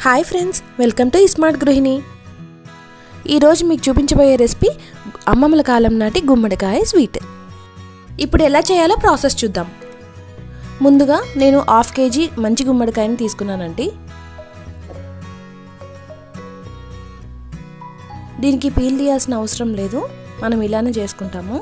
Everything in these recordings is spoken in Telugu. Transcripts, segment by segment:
hi friends welcome to smart Gruhini ఈరోజు మీకు చూపించబోయే రెసిపీ అమ్మమ్మల కాలం నాటి గుమ్మడికాయ స్వీట్ ఇప్పుడు ఎలా చేయాలో ప్రాసెస్ చూద్దాం ముందుగా నేను హాఫ్ కేజీ మంచి గుమ్మడికాయని తీసుకున్నానండి దీనికి పీల్ తీయాల్సిన అవసరం లేదు మనం ఇలానే చేసుకుంటాము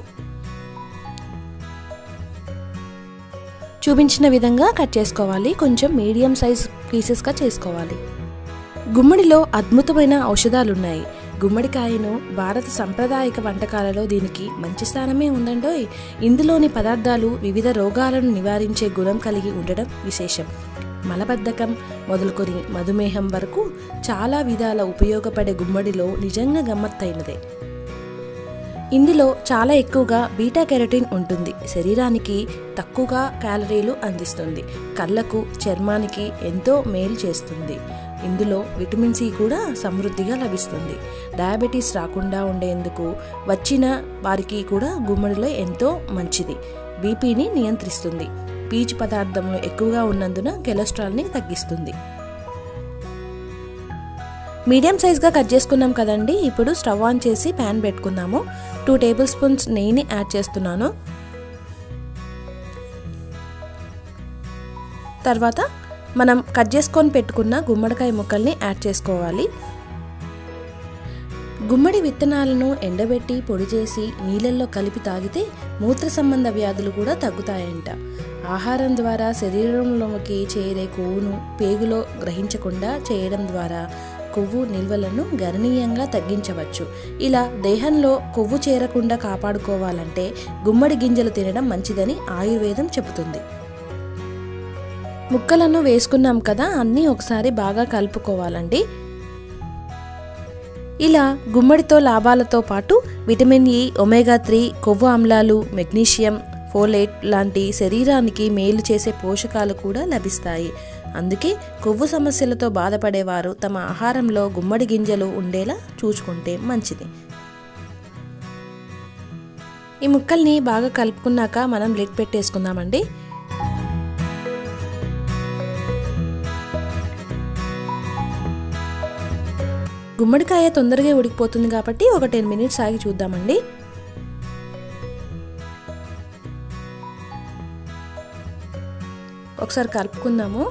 చూపించిన విధంగా కట్ చేసుకోవాలి కొంచెం మీడియం సైజ్ పీసెస్గా చేసుకోవాలి గుమ్మడిలో అద్భుతమైన ఔషధాలున్నాయి గుమ్మడికాయను భారత సంప్రదాయక వంటకాలలో దీనికి మంచి స్థానమే ఉందండోయ్ ఇందులోని పదార్థాలు వివిధ రోగాలను నివారించే గుణం కలిగి ఉండడం విశేషం మలబద్ధకం మొదలుకొని మధుమేహం వరకు చాలా విధాల ఉపయోగపడే గుమ్మడిలో నిజంగా గమ్మత్తైనదే ఇందులో చాలా ఎక్కువగా బీటా కెరటిన్ ఉంటుంది శరీరానికి తక్కువగా క్యాలరీలు అందిస్తుంది కళ్ళకు చర్మానికి ఎంతో మేలు చేస్తుంది ఇందులో విటమిన్ సి కూడా సమృద్ధిగా లభిస్తుంది డయాబెటీస్ రాకుండా ఉండేందుకు వచ్చిన వారికి కూడా గుమ్మడిలో ఎంతో మంచిది బీపీని నియంత్రిస్తుంది పీచు పదార్థములు ఎక్కువగా ఉన్నందున కొలెస్ట్రాల్ని తగ్గిస్తుంది మీడియం సైజ్గా కట్ చేసుకున్నాం కదండి ఇప్పుడు స్టవ్ ఆన్ చేసి ప్యాన్ పెట్టుకుందాము టూ టేబుల్ స్పూన్స్ నెయ్యిని యాడ్ చేస్తున్నాను తర్వాత మనం కట్ చేసుకొని పెట్టుకున్న గుమ్మడికాయ ముక్కల్ని యాడ్ చేసుకోవాలి గుమ్మడి విత్తనాలను ఎండబెట్టి పొడి చేసి నీళ్ళల్లో కలిపి తాగితే మూత్ర సంబంధ వ్యాధులు కూడా తగ్గుతాయంట ఆహారం ద్వారా శరీరంలోకి చేరే కొవ్వును పేగులో గ్రహించకుండా చేయడం ద్వారా కొవ్వు నిల్వలను గణనీయంగా తగ్గించవచ్చు ఇలా దేహంలో కొవ్వు చేరకుండా కాపాడుకోవాలంటే గుమ్మడి గింజలు తినడం మంచిదని ఆయుర్వేదం చెబుతుంది ముక్కలను వేసుకున్నాం కదా అన్నీ ఒకసారి బాగా కలుపుకోవాలండి ఇలా గుమ్మడితో లాభాలతో పాటు విటమిన్ ఇ ఒమేగా త్రీ కొవ్వు ఆమ్లాలు మెగ్నీషియం ఫోలేట్ లాంటి శరీరానికి మేలు చేసే పోషకాలు కూడా లభిస్తాయి అందుకే కొవ్వు సమస్యలతో బాధపడేవారు తమ ఆహారంలో గుమ్మడి గింజలు ఉండేలా చూసుకుంటే మంచిది ఈ ముక్కల్ని బాగా కలుపుకున్నాక మనం లిడ్ పెట్టేసుకుందామండి గుమ్మడికాయ తొందరగా ఉడికిపోతుంది కాబట్టి ఒక టెన్ మినిట్స్ ఆగి చూద్దామండి ఒకసారి కలుపుకుందాము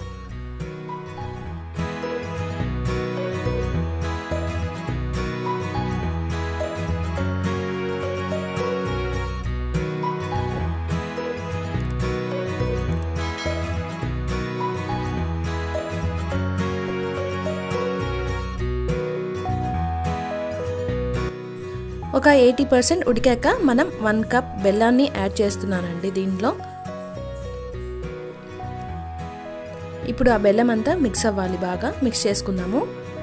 ఒక ఎయిటీ పర్సెంట్ ఉడికాక మనం వన్ కప్ బెల్లాన్ని యాడ్ చేస్తున్నానండి దీనిలో ఇప్పుడు ఆ బెల్లం అంతా మిక్స్ అవ్వాలి బాగా మిక్స్ చేసుకుందాము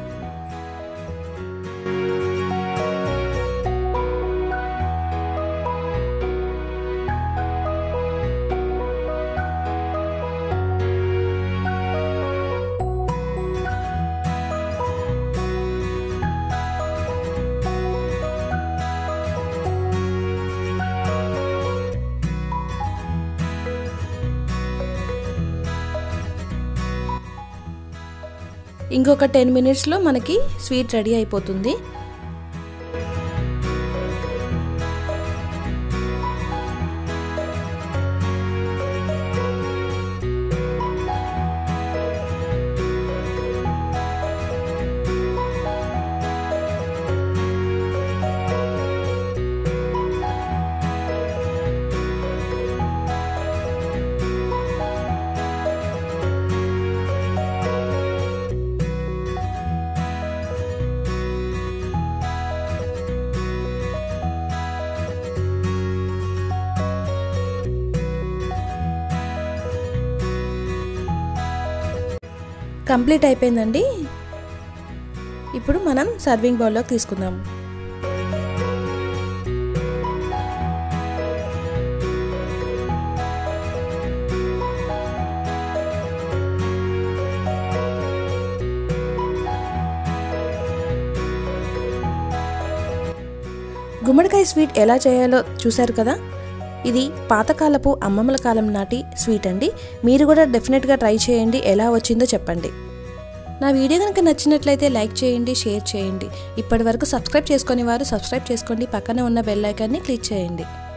ఇంకొక టెన్ మినిట్స్లో మనకి స్వీట్ రెడీ అయిపోతుంది కంప్లీట్ అయిపోయిందండి ఇప్పుడు మనం సర్వింగ్ బౌల్లోకి తీసుకుందాం గుమ్మడికాయ స్వీట్ ఎలా చేయాలో చూశారు కదా ఇది పాతకాలపు అమ్మమ్మల కాలం నాటి స్వీట్ అండి మీరు కూడా డెఫినెట్గా ట్రై చేయండి ఎలా వచ్చిందో చెప్పండి నా వీడియో కనుక నచ్చినట్లయితే లైక్ చేయండి షేర్ చేయండి ఇప్పటి వరకు సబ్స్క్రైబ్ చేసుకునే వారు సబ్స్క్రైబ్ చేసుకోండి పక్కనే ఉన్న బెల్ ఐకాన్ని క్లిక్ చేయండి